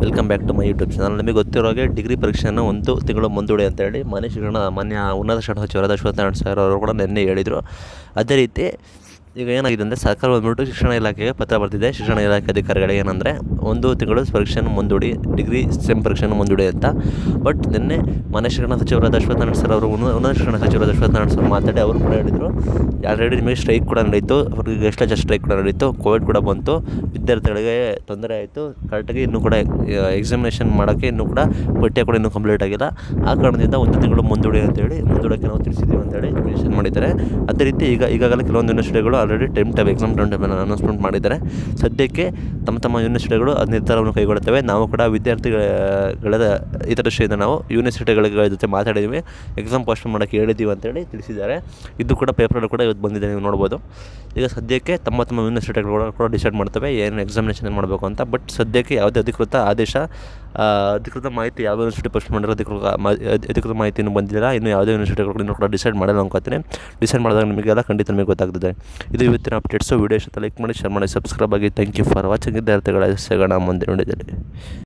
welcome back to my YouTube channel ನಿಮಗೆ ಗೊತ್ತಿರೋ ಹಾಗೆ ಡಿಗ್ರಿ ಪರೀಕ್ಷೆಯನ್ನು ಒಂದು ತಿಂಗಳು ಮುಂದೂಡಿ ಅಂತೇಳಿ ಮಾನ್ಯ ಶಿಕ್ಷಣ ಮಾನ್ಯ ಉನ್ನತ ಶಿಕ್ಷಣ ಸಚಿವರಾದ ಅಶ್ವತ್ಥನಾರಾಯಣ ಸರ್ ಅವರು ಕೂಡ ನಿನ್ನೆ ಹೇಳಿದರು ಅದೇ ರೀತಿ ಈಗ ಏನಾಗಿದೆ ಅಂದರೆ ಸರ್ಕಾರ ಬಂದ್ಬಿಟ್ಟು ಶಿಕ್ಷಣ ಇಲಾಖೆಗೆ ಪತ್ರ ಬರ್ತಿದೆ ಶಿಕ್ಷಣ ಇಲಾಖೆ ಅಧಿಕಾರಿಗಳಿಗೆ ಏನಂದರೆ ಒಂದು ತಿಂಗಳು ಪರೀಕ್ಷೆಯನ್ನು ಮುಂದೂಡಿ ಡಿಗ್ರಿ ಸೆಮ್ ಪರೀಕ್ಷೆಯನ್ನು ಮುಂದೂಡಿ ಅಂತ ಬಟ್ ನಿನ್ನೆ ಮಾನ್ಯ ಶಿಕ್ಷಣ ಸಚಿವರಾದ ಅಶ್ವತ್ಥನಾರಾಯಣ ಸರ್ ಅವರು ಉನ್ನ- ಉನ್ನತ ಶಿಕ್ಷಣ ಸಚಿವರಾದ ಅಶ್ವತ್ಥನಾರಾಯಣ ಸರ್ ಮಾತಾಡಿ ಅವರು ಕೂಡ ಹೇಳಿದರು ಆಲ್ರೆಡಿ ನಿಮಗೆ ಸ್ಟ್ರೈಕ್ ಕೂಡ ನಡೀತು ಅವ್ರಿಗೆ ಎಷ್ಟು ಜಸ್ಟ್ ಸ್ಟ್ರೈಕ್ ಕೂಡ ನಡೀತು ಕೋವಿಡ್ ಕೂಡ ಬಂತು ವಿದ್ಯಾರ್ಥಿಗಳಿಗೆ ತೊಂದರೆ ಆಯಿತು ಕರೆಕ್ಟಾಗಿ ಇನ್ನೂ ಕೂಡ ಎಕ್ಸಾಮಿನೇಷನ್ ಮಾಡೋಕ್ಕೆ ಇನ್ನೂ ಕೂಡ ಪಠ್ಯ ಕೂಡ ಇನ್ನೂ ಕಂಪ್ಲೀಟ್ ಆಗಿಲ್ಲ ಆ ಕಾರಣದಿಂದ ಒಂದು ತಿಂಗಳು ಮುಂದೂಡಿ ಅಂತೇಳಿ ಮುಂದೂಡೋಕ್ಕೆ ನಾವು ತಿಳಿಸಿದ್ದೀವಿ ಅಂತೇಳಿ ಮೆನ್ಷನ್ ಮಾಡಿದ್ದಾರೆ ಅದೇ ರೀತಿ ಈಗ ಈಗಾಗಲೇ ಕೆಲವೊಂದು ಯೂನಿವರ್ಸಿಟಿಗಳು already time time exam time table announcement ಮಾಡಿದ್ದಾರೆ ಸದ್ಯಕ್ಕೆ ತಮ್ಮ ತಮ್ಮ ಯೂನಿವರ್ಸಿಟಿಗಳು ಆ ನಿರ್ಧಾರವನ್ನು ಕೈಗೊಳ್ಳುತ್ತವೆ ನಾವು ಕೂಡ ವಿದ್ಯಾರ್ಥಿಗಳ ಹಿತದೃಷ್ಟಿಯಿಂದ ನಾವು ಯೂನಿವರ್ಸಿಟಿಗಳ ಜೊತೆ ಮಾತಾಡಿದ್ವಿ ಎಕ್ಸಾಮ್ ಪೋಸ್ಟ್ಪೋನ್ ಮಾಡೋಕ್ಕೆ ಹೇಳಿದ್ದೀವಿ ಅಂತೇಳಿ ತಿಳಿಸಿದ್ದಾರೆ ಇದು ಕೂಡ ಪೇಪರಲ್ಲಿ ಕೂಡ ಇವತ್ತು ಬಂದಿದೆ ನೀವು ನೋಡ್ಬೋದು ಈಗ ಸದ್ಯಕ್ಕೆ ತಮ್ಮ ತಮ್ಮ ಯೂನಿವರ್ಸಿಟಿಗಳು ಕೂಡ ಕೂಡ ಡಿಸೈಡ್ ಮಾಡ್ತವೆ ಏನು ಎಕ್ಸಾಮಿನೇಷನ್ ಮಾಡಬೇಕು ಅಂತ ಬಟ್ ಸದ್ಯಕ್ಕೆ ಯಾವುದೇ ಅಧಿಕೃತ ಆದೇಶ ಆ, ಅಧಿಕೃತ ಮಾಹಿತಿ ಯಾವ ಯೂನಿವರ್ಸಿಟಿ ಪೋಸ್ಟ್ ಮಾಡಿರೋ ಅಧಿಕೃತ ಮಾ- ಅಧಿ- ಅಧಿಕೃತ ಮಾಹಿತಿ ಇನ್ನೂ ಬಂದಿಲ್ಲ ಇನ್ನು ಯಾವುದೇ ಯೂನಿವರ್ಸಿಟಿಗಳು ಇನ್ನೂ ಕೂಡ ಡಿಸೈಡ್ ಮಾಡಲ್ಲ ಅನ್ಕೋತೀನಿ ಡಿಸೈಡ್ ಮಾಡಿದಾಗ ನಿಮಗೆಲ್ಲ ಖಂಡಿತ ನಿಮಗೆ ಗೊತ್ತಾಗ್ತದೆ ಇದು ಇವತ್ತಿನ ಅಪ್ಡೇಟ್ಸು ವೀಡಿಯೋ ಇಷ್ಟ ಲೈಕ್ ಮಾಡಿ ಶೇರ್ ಮಾಡಿ ಸಬ್ಸ್ಕ್ರೈಬ್ ಆಗಿ ಥ್ಯಾಂಕ್ ಯು ಫಾರ್ ವಾಚಿಂಗ್ ವಿದ್ಯಾರ್ಥಿಗಳ ಸಿಗೋಣ ಮುಂದೆ ನೋಡಿದಲ್ಲಿ